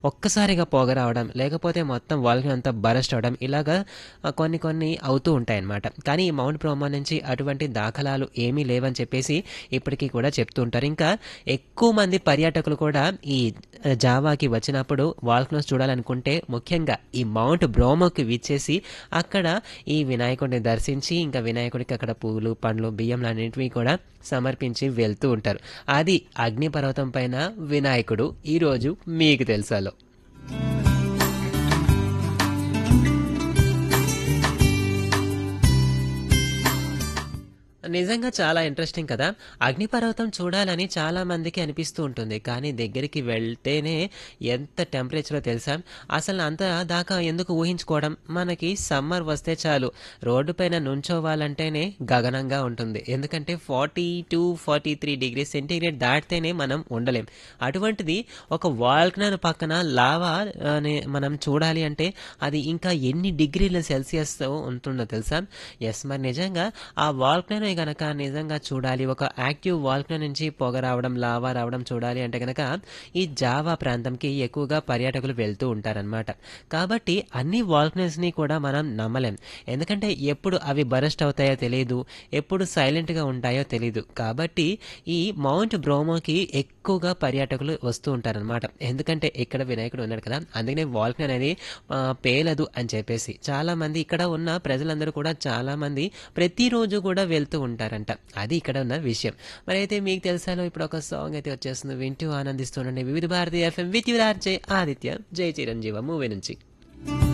ఒక్కసారిగా పొగ రావడం, లేకపోతే మొత్తం వాల్కనీ అంతా బరస్ట్ అవ్వడం ఇలాగా ఆహ్, కొన్ని కొన్ని అవుతూ ఉంటాయన్నమాట. కానీ ఈ మౌంట్ బ్రోమా నుంచి అటువంటి దాఖలాలు ఏమీ లేవని చెప్పేసి ఇప్పటికి కూడా చెప్తూ ఉంటారు. ఇంకా ఎక్కువ మంది పర్యాటకులు కూడా ఈ ఆహ్, జావాకి వచ్చినప్పుడు వాల్కనోస్ చూడాలనుకుంటే ముఖ్యంగా ఈ మౌంట్ బ్రోమాకి విచ్చేసి అక్కడ ఈ వినాయకుడిని దర్శించి ఇంకా వినాయకుడికి అక్కడ పూలు, పండ్లు, బియ్యంలన్నిటివి కూడా సమర్పించి వెళ్తూ ఉంటారు. అది అగ్నిపర్వతం పైన వినాయకుడు ఈరోజు మీకు తెలుసాలో. నిజంగా చాలా ఇంట్రెస్టింగ్ కదా! అగ్నిపర్వతం చూడాలని చాలా మందికి అనిపిస్తూ ఉంటుంది. కానీ దగ్గరికి వెళ్తేనే ఎంత టెంపరేచరో తెలుసా? అసలు అంత దాకా ఎందుకు ఊహించుకోవడం? మనకి సమ్మర్ వస్తే చాలు రోడ్డు పైన నుంచోవాలంటేనే గగనంగా ఉంటుంది. ఎందుకంటే 42, 43 సెంటీగ్రేడ్ దాటితేనే మనం ఉండలేం. అటువంటిది ఒక వాల్కనో పక్కన లావా అని మనం చూడాలి అంటే అది ఇంకా ఎన్ని డిగ్రీల సెల్సియస్‌తో ఉంటుందో తెలుసా? యెస్ మరి నిజంగా ఆ వాల్కనోని గనక నిజంగా చూడాలి. ఒక యాక్టివ్ వాల్కనో నుంచి పొగ రావడం, లావా రావడం చూడాలి అంటే గనక ఈ జావా ప్రాంతంకి ఎక్కువగా పర్యాటకులు వెళ్తూ ఉంటారనమాట. కాబట్టి అన్ని వాల్కనోస్‌ని కూడా మనం నమ్మలేం. ఎందుకంటే ఎప్పుడు అవి బరస్ట్ అవుతాయో తెలీదు. ఎప్పుడు సైలెంట్‌గా ఉంటాయో తెలీదు. కాబట్టి ఈ మౌంట్ బ్రోమోకి ఎక్కువగా పర్యాటకులు వస్తూ ఉంటారనమాట. ఎందుకంటే ఇక్కడ వినాయకుడు ఉన్నాడు కదా! అందుకనే వాల్కనో అనేది ఆహ్, పేలదు అని చెప్పేసి. చాలామంది ఇక్కడ ఉన్న ప్రజలందరూ కూడా చాలామంది ప్రతిరోజు కూడా వెళ్తూ ఉంటారంట. అది ఇక్కడ ఉన్న విషయం. మరైతే మీకు తెలుసాలో ఇప్పుడు ఒక సాంగ్ అయితే వచ్చేస్తుంది. వింటూ ఆనందిస్తూ ఉండండి. Vividh Bharati FM with your RJ Aditya Jai Chiranjeeva movie నుంచి.